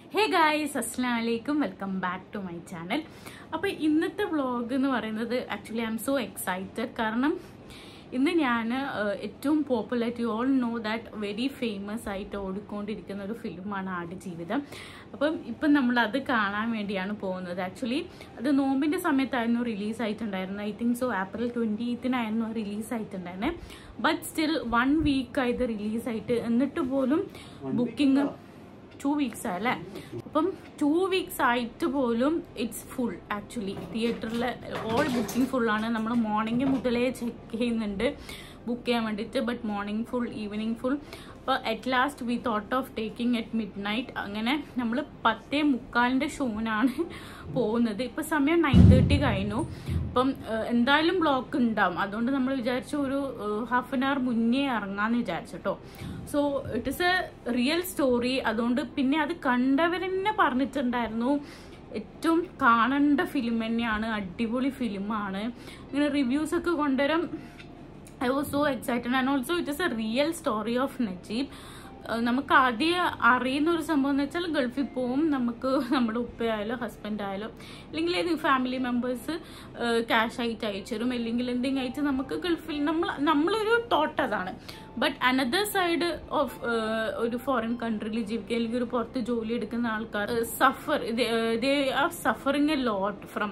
ഹേ guys അസ്സാം വലൈക്കും welcome back to my channel അപ്പോൾ ഇന്നത്തെ വ്ളോഗ് എന്ന് പറയുന്നത് actually I am so excited കാരണം ഇന്ന് ഞാൻ ഏറ്റവും popular you all know that very famous ആയിട്ട് ഓടിക്കൊണ്ടിരിക്കുന്ന ഒരു ഫിലിമാണ് ആടുജീവിതം അപ്പം ഇപ്പം നമ്മൾ അത് കാണാൻ വേണ്ടിയാണ് പോകുന്നത് ആക്ച്വലി അത് നോമ്പിൻ്റെ സമയത്തായിരുന്നു റിലീസ് ആയിട്ടുണ്ടായിരുന്നത് I think so April twenty എയ്ത്തിനായിരുന്നു റിലീസ് ആയിട്ടുണ്ടായിരുന്നത് ബട്ട് സ്റ്റിൽ വൺ വീക്ക് ആയത് റിലീസായിട്ട് എന്നിട്ട് പോലും ബുക്കിംഗ് ടു വീക്സ് ആയല്ലേ അപ്പം ടു വീക്സ് ആയിട്ട് പോലും ഇറ്റ്സ് ഫുൾ ആക്ച്വലി തിയേറ്ററിൽ ഓൾ ബുക്കിംഗ് ഫുള്ളാണ് നമ്മൾ മോർണിംഗ് മുതലേ ചെക്ക് ചെയ്യുന്നുണ്ട് ബുക്ക് ചെയ്യാൻ വേണ്ടിയിട്ട് but morning full evening full അപ്പോൾ at last we thought of taking at midnight അങ്ങനെ നമ്മൾ പത്തേ മുക്കാലിൻ്റെ ഷോനാണ് പോകുന്നത് ഇപ്പം സമയം നയൻ തേർട്ടി കഴിഞ്ഞു അപ്പം ഏഹ്, എന്തായാലും ബ്ലോക്ക് ഉണ്ടാവും അതുകൊണ്ട് നമ്മൾ വിചാരിച്ചു ഒരു ഹാഫ് ആൻ അവർ മുന്നേ ഇറങ്ങാമെന്ന് വിചാരിച്ചിട്ടോ so it is a real story അതുകൊണ്ട് പിന്നെ അത് കണ്ടവരെന്നെ പറഞ്ഞിട്ടുണ്ടായിരുന്നു ഏറ്റവും കാണേണ്ട ഫിലിം തന്നെയാണ് അടിപൊളി ഫിലിമാണ് ഇങ്ങനെ റിവ്യൂസ് ഒക്കെ കൊണ്ടുവരാൻ I was so excited and also it is a real story of Najeeb ഏഹ് നമുക്ക് ആദ്യം അറിയുന്ന ഒരു സംഭവം എന്ന് വെച്ചാൽ ഗൾഫിൽ പോവും നമുക്ക് നമ്മുടെ ഉപ്പയായാലോ ഹസ്ബൻഡ് ആയാലോ അല്ലെങ്കിൽ ഏത് ഫാമിലി മെമ്പേഴ്സ് ക്യാഷ് ആയിട്ട് അയച്ചു തരും അല്ലെങ്കിൽ എന്തെങ്കിലും അയച്ച് നമുക്ക് ഗൾഫിൽ നമ്മൾ നമ്മളൊരു തോട്ട് അതാണ് ബട്ട് അനദർ സൈഡ് ഓഫ് ഒരു ഫോറിൻ കൺട്രിയിൽ ജീവിക്കുക അല്ലെങ്കിൽ ഒരു പുറത്ത് ജോലി എടുക്കുന്ന ആൾക്കാർ suffer they are suffering a lot from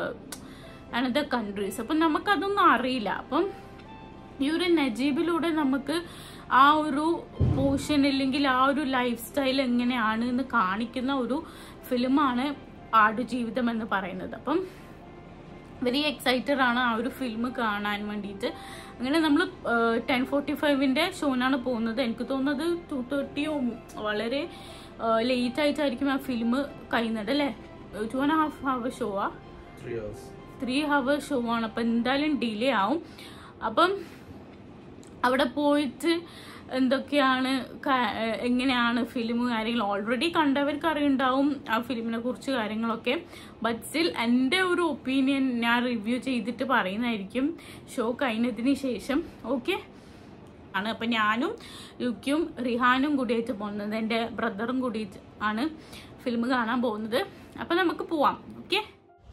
another countries അപ്പം നമുക്കതൊന്നും അറിയില്ല അപ്പം ഈ ഒരു നജീബിലൂടെ നമുക്ക് ആ ഒരു പോർഷൻ അല്ലെങ്കിൽ ആ ഒരു ലൈഫ് സ്റ്റൈൽ എങ്ങനെയാണ് എന്ന് കാണിക്കുന്ന ഒരു ഫിലിമാണ് ആടുജീവിതം എന്ന് പറയുന്നത് അപ്പം വെരി എക്സൈറ്റഡ് ആണ് ആ ഒരു ഫിലിം കാണാൻ വേണ്ടിയിട്ട് അങ്ങനെ നമ്മൾ ടെൻ ഫോർട്ടി ഫൈവിൻ്റെ ഷോനാണ് പോകുന്നത് എനിക്ക് തോന്നുന്നത് ടു തേർട്ടിയോ വളരെ ലേറ്റ് ആയിട്ടായിരിക്കും ആ ഫിലിം കഴിയുന്നത് അല്ലേ two and half hour show ആ Three hours. Three hour show ആണ് അപ്പം എന്തായാലും ഡിലേ ആവും അപ്പം അവിടെ പോയിട്ട് എന്തൊക്കെയാണ് കാ- ഏഹ് എങ്ങനെയാണ് ഫിലിം കാര്യങ്ങൾ ഓൾറെഡി കണ്ടവർക്ക് അറിയുണ്ടാവും ആ ഫിലിമിനെ കുറിച്ച് കാര്യങ്ങളൊക്കെ ബട്ട് സ്റ്റിൽ എൻ്റെ ഒരു ഒപ്പീനിയൻ ഞാൻ റിവ്യൂ ചെയ്തിട്ട് പറയുന്നതായിരിക്കും ഷോ കഴിഞ്ഞതിന് ശേഷം ഓക്കെ ആണ് അപ്പം ഞാനും യുക്കും റിഹാനും കൂടിയായിട്ട് പോകുന്നത് എൻ്റെ ബ്രദറും കൂടിയിട്ട് ആണ് ഫിലിം കാണാൻ പോകുന്നത് അപ്പം നമുക്ക് പോവാം ഓക്കെ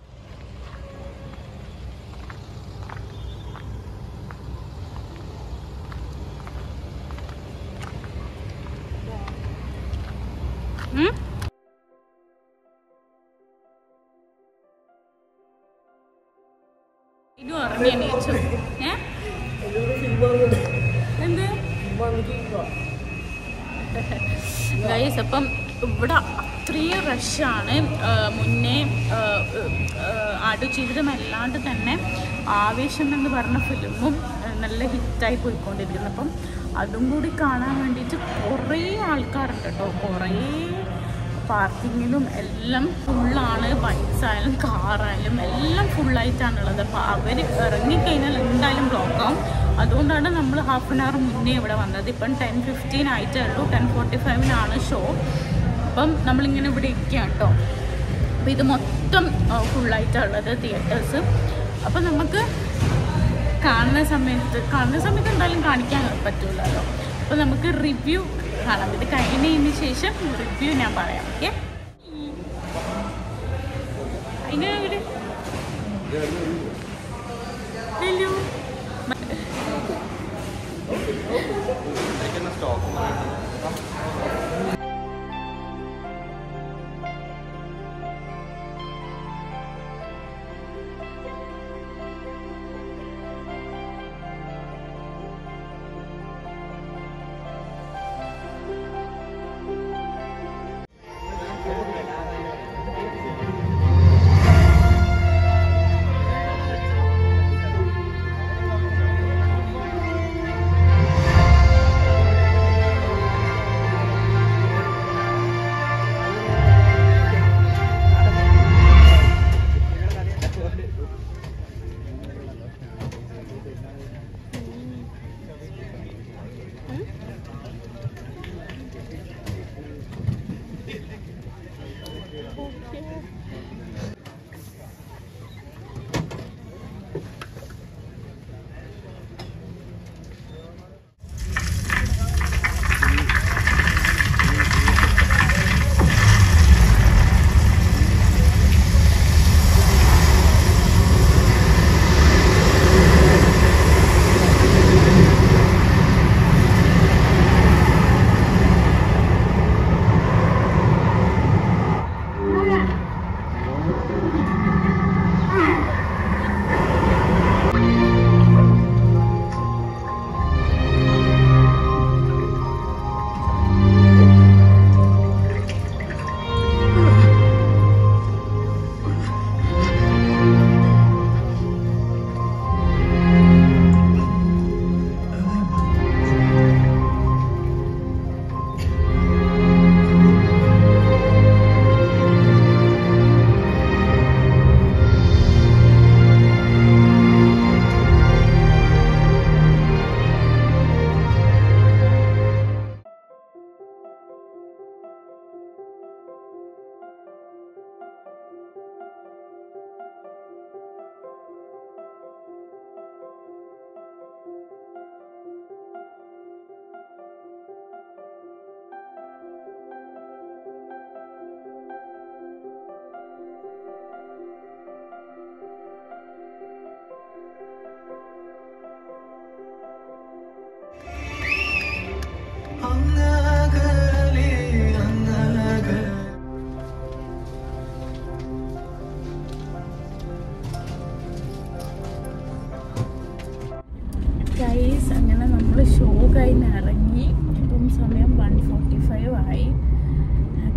ഉം ഇത് ഉറങ്ങി എണീച്ചു ഏ എന്ത് ഗൈസ് അപ്പം ഇവിടെ അത്രയും റഷാണ് മുന്നേ ആ, ആ, ആടുജീവിതം അല്ലാണ്ട് തന്നെ ആവേശം എന്ന് പറഞ്ഞ ഫിലിമും ആ, നല്ല ഹിറ്റായി പോയിക്കൊണ്ടിരിക്കുന്നു അപ്പം അതും കൂടി കാണാൻ വേണ്ടിയിട്ട് കുറേ ആൾക്കാരുണ്ട് കേട്ടോ കുറേ പാർക്കിങ്ങിലും എല്ലാം ഫുള്ളാണ് ബൈക്സ് ആയാലും കാറായാലും എല്ലാം ഫുള്ളായിട്ടാണുള്ളത് അപ്പോൾ അവർ ഇറങ്ങിക്കഴിഞ്ഞാൽ എന്തായാലും ബ്ലോക്ക് ആവും അതുകൊണ്ടാണ് നമ്മൾ ഹാഫ് ആൻ അവർ മുന്നേ ഇവിടെ വന്നത് ഇപ്പം ടെൻ ഫിഫ്റ്റീൻ ആയിട്ടേ ഉള്ളൂ ടെൻ ഫോർട്ടി ഫൈവിനാണ് ഷോ അപ്പം നമ്മളിങ്ങനെ ഇവിടെ ഇരിക്കുകയാണ് കേട്ടോ അപ്പോൾ ഇത് മൊത്തം ഫുള്ളായിട്ടുള്ളത് തിയേറ്റേഴ്സ് അപ്പം നമുക്ക് കാണുന്ന സമയത്ത് കാണുന്ന സമയത്ത് എന്തായാലും കാണിക്കാൻ പറ്റൂലല്ലോ അപ്പോൾ നമുക്ക് റിവ്യൂ കാണാം ഇത് കഴിഞ്ഞതിന് ശേഷം റിവ്യൂ ഞാൻ പറയാം ഓക്കെ അതിന് ഒരു hello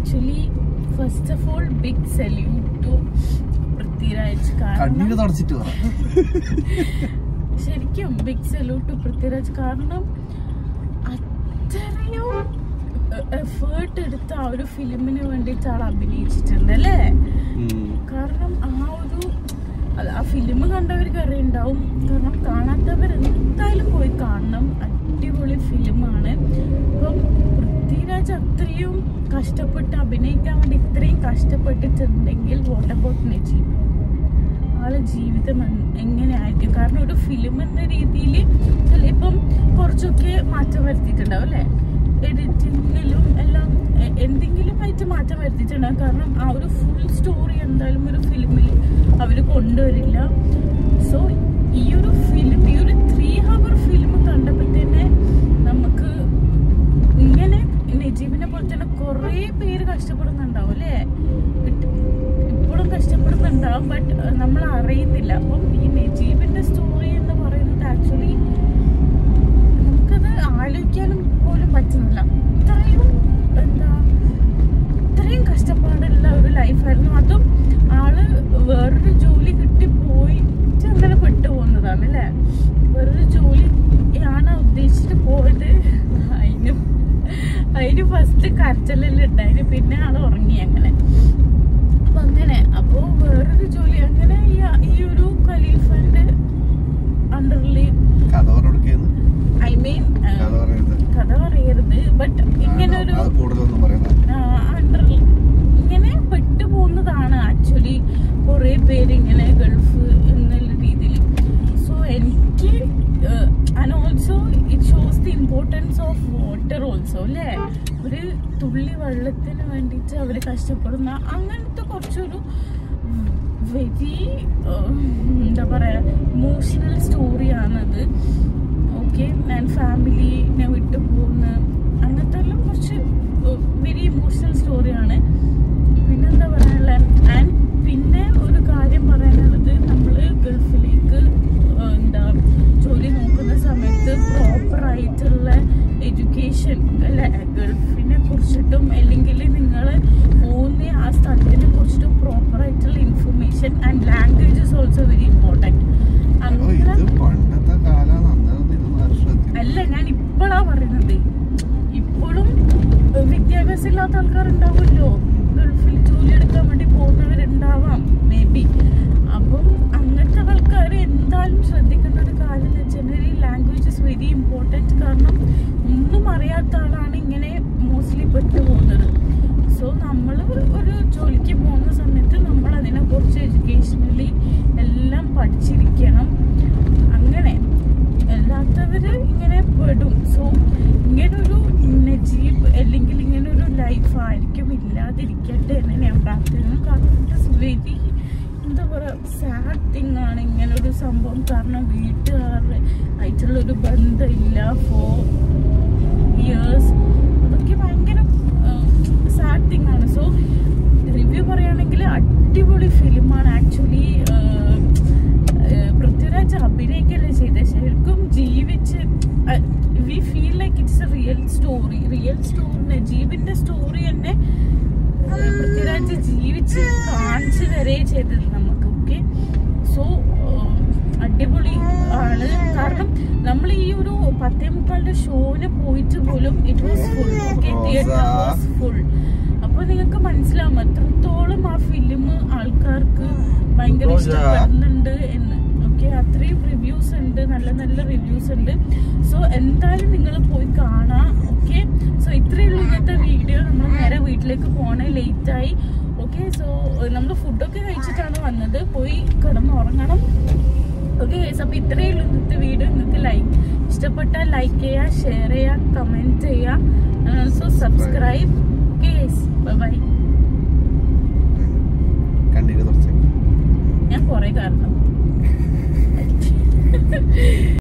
actually first of all big salute to Prithviraj കണ്ണീര് കാരണം തുടച്ചിട്ട് പറ ശരിക്കും ബിഗ് സല്യൂട്ട് ടു പൃഥ്വിരാജ് കാരണം അത്രയും എഫേർട്ട് എടുത്ത് ആ ഒരു ഫിലിമിന് വേണ്ടിയിട്ട് ആൾ അഭിനയിച്ചിട്ടുണ്ട് അല്ലേ ഉം. കാരണം ആ ഒരു അത് ആ ഫിലിം കണ്ടവർക്ക് അറിയുണ്ടാവും കാരണം കാണാത്തവർ എന്തായാലും പോയി കാണണം അടിപൊളി ഫിലിമാണ് അപ്പം പൃഥ്വിരാജ് അത്രയും കഷ്ടപ്പെട്ട് അഭിനയിക്കാൻ വേണ്ടി ഇത്രയും കഷ്ടപ്പെട്ടിട്ടുണ്ടെങ്കിൽ വാട്ട് അബൌട്ട് നജീബ് ആളെ ജീവിതം എൻ- എങ്ങനെയായിരിക്കും കാരണം ഒരു ഫിലിം എന്ന രീതിയിൽ ഇപ്പം കുറച്ചൊക്കെ മാറ്റം വരുത്തിയിട്ടുണ്ടാവും അല്ലേ എഡിറ്റിങ്ങിലും എല്ലാം എ- എന്തെങ്കിലും ആയിട്ട് മാറ്റം വരുത്തിയിട്ടുണ്ടാവും കാരണം ആ ഒരു ഫുൾ സ്റ്റോറി എന്തായാലും ഒരു ഫിലിമിൽ അവർ കൊണ്ടുവരില്ല സോ ഈ ഒരു ഫിലിം ഈ ഒരു ത്രീ ഹവർ ഫിലിം കണ്ടപ്പോൾ തന്നെ നമുക്ക് ഇങ്ങനെ നജീബിനെ പോലെ തന്നെ കുറേ പേര് കഷ്ടപ്പെടുന്നുണ്ടാവും അല്ലേ ഇട്ട്- ഇപ്പോഴും കഷ്ടപ്പെടുന്നുണ്ടാവും ബട്ട് നമ്മൾ അറിയുന്നില്ല അപ്പം ഈ നജീബിന്റെ സ്റ്റോറി എന്ന് പറയുന്നത് ആക്ച്വലി നമുക്കത് ആലോചിക്കാനും പോലും പറ്റുന്നില്ല അത്രയും എന്താ ഇത്രയും കഷ്ടപ്പാടുള്ള ഒരു ലൈഫായിരുന്നു അതും ആള് വേറൊരു ജോലി കിട്ടിപ്പോയി അങ്ങനെ പെട്ടു പോകുന്നതാണ് അല്ലേ വേറൊരു ജോലി ആണ് ഉദ്ദേശിച്ചിട്ട് പോയത് അതിന് അതിന് ഫസ്റ്റ് കരച്ചിലെല്ലാം ഉണ്ടായിന് പിന്നെ ആള് ഉറങ്ങി അങ്ങനെ അപ്പൊ അങ്ങനെ അപ്പോ വേറൊരു ജോലി അങ്ങനെ ഈ- ഈ ഒരു ഖലീഫന്റെ അണ്ടറിൽ കഥ പറഞ്ഞെടുക്കുന്നു ഐ മീൻ കഥ പറയരുത് കഥ പറയരുത് ബട്ട് ഇങ്ങനെ ഒരു അത് കൂടുതലൊന്നും പറയുന്നത് അണ്ടർ ഇങ്ങനെ പെട്ടു പോകുന്നതാണ് ആക്ച്വലി കുറേ പേര് ഇങ്ങനെ ഗൾഫ് എന്നുള്ള രീതിയിൽ സോ എനിക്ക് and also it shows the importance of water also അല്ലേ ഒരു തുള്ളി വെള്ളത്തിന് വേണ്ടിയിട്ട് അവർ കഷ്ടപ്പെടുന്ന അങ്ങനത്തെ കുറച്ചൊരു വെരി എന്താ പറയാ ഇമോഷണൽ സ്റ്റോറിയാണത് ഓക്കെ ഞാൻ ഫാമിലിനെ വിട്ടു പോകുന്ന അങ്ങനത്തെ എല്ലാം കുറച്ച് വെരി ഇമോഷണൽ സ്റ്റോറിയാണ് പിന്നെന്താ പറയാനുള്ള ആൻഡ് പിന്നെ ഒരു കാര്യം പറയാനുള്ളത് നമ്മൾ ഗൾഫിലേക്ക് ഏഹ്, എന്താ ജോലി നോക്കുന്ന സമയത്ത് പ്രോപ്പർ ആയിട്ടുള്ള എഡ്യൂക്കേഷൻ അല്ലെ ഗൾഫിനെ കുറിച്ചിട്ടും അല്ലെങ്കിൽ നിങ്ങൾ പോകുന്ന ആ സ്ഥലത്തിനെ കുറിച്ചിട്ടും പ്രോപ്പർ ആയിട്ടുള്ള information and language is also very important ഓ, അങ്ങനെ ഇത് പണ്ടത്തെ കാലാണ് അന്നേരം ഇരുന്ന് ശ്രദ്ധിക്കും അല്ല ഞാൻ ഇപ്പോഴാ പറയുന്നത് ഇപ്പോഴും ഏഹ്, വിദ്യാഭ്യാസം ഇല്ലാത്ത ആൾക്കാരുണ്ടാവുമല്ലോ ഗൾഫിൽ ജോലി എടുക്കാൻ വേണ്ടി പോകുന്നവരുണ്ടാവാം മേ ബി അപ്പം അങ്ങനത്തെ ആൾക്കാർ എന്തായാലും ശ്രദ്ധിക്കേണ്ട ഒരു കാര്യം എന്ന് വെച്ചാൽ ലാംഗ്വേജ് ഇസ് വെരി ഇമ്പോർട്ടൻറ്റ് കാരണം ഒന്നും അറിയാത്ത ആളാണ് ഇങ്ങനെ മോസ്റ്റ്ലി പെട്ടു പോകുന്നത് സോ നമ്മൾ ഒരു ജോലിക്ക് പോകുന്ന സമയത്ത് നമ്മൾ അതിനെക്കുറിച്ച് എഡ്യൂക്കേഷനലി എല്ലാം പഠിച്ചിരിക്കണം അങ്ങനെ അല്ലാത്തവര് ഇങ്ങനെ പെടും സോ ഇങ്ങനൊരു നജീബ് അല്ലെങ്കിൽ ഇങ്ങനൊരു ലൈഫ് ആയിരിക്കും ഇല്ലാതിരിക്കട്ടെ എന്ന് ഞാൻ പ്രാർത്ഥിക്കുന്നു കാരണം ഇറ്റ് വെരി എന്താ പറയുക സാഡ് തിങ് ആണ് ഇങ്ങനൊരു സംഭവം കാരണം വീട്ടുകാരുടെ ആയിട്ടുള്ള ഒരു ബന്ധമില്ല ഫോർ ഇയേഴ്സ് അതൊക്കെ ഭയങ്കര സാഡ് തിങ് ആണ് സോ റിവ്യൂ പറയുകയാണെങ്കിൽ അടിപൊളി ഫിലിമാണ് ആക്ച്വലി പൃഥ്വിരാജ് അഭിനയിക്കല്ലേ ചെയ്തത് ശരിക്കും ജീവിച്ച് we feel like it's a real story real story നജീബിന്റെ സ്റ്റോറി തന്നെ ഏഹ്, പൃഥ്വിരാജ് ജീവിച്ച് കാണിച്ചു തരേ ചെയ്തത് നമുക്ക് ഓക്കെ സോ അടിപൊളി ആണ് കാരണം നമ്മൾ ഈ ഒരു പത്തേ മുക്കാലിന്റെ ഷോന് പോയിട്ട് പോലും it was full okay theatre was full അപ്പൊ നിങ്ങൾക്ക് മനസ്സിലാവും എത്രത്തോളം ആ ഫിലിം ആൾക്കാർക്ക് ഭയങ്കര റോജ. ഇഷ്ടപ്പെടുന്നുണ്ട് എന്ന് ഓക്കെ അത്രയും റിവ്യൂസ് ഉണ്ട് നല്ല നല്ല റിവ്യൂസ് ഉണ്ട് സോ എന്തായാലും നിങ്ങൾ പോയി കാണാം ഓക്കെ സോ ഇത്രയേ ഉള്ളൂ ഇന്നത്തെ വീഡിയോ നമ്മൾ നേരെ വീട്ടിലേക്ക് പോണേ ലേറ്റ് ആയി ഓക്കെ സോ നമ്മൾ ഫുഡൊക്കെ കഴിച്ചിട്ടാണ് വന്നത് പോയി കിടന്നുറങ്ങണം ഓക്കെ അപ്പൊ ഇത്രയേ ഉള്ളൂ ഇന്നത്തെ വീഡിയോ നിങ്ങൾക്ക് ലൈക്ക് ഇഷ്ടപ്പെട്ടാൽ ലൈക്ക് ചെയ്യുക ഷെയർ ചെയ്യുക കമന്റ് ചെയ്യുക ഓൾസോ സബ്സ്ക്രൈബ് കേസ് ബൈ കണ്ണീര് തുടച്ചു ഞാൻ കുറെ കാരണം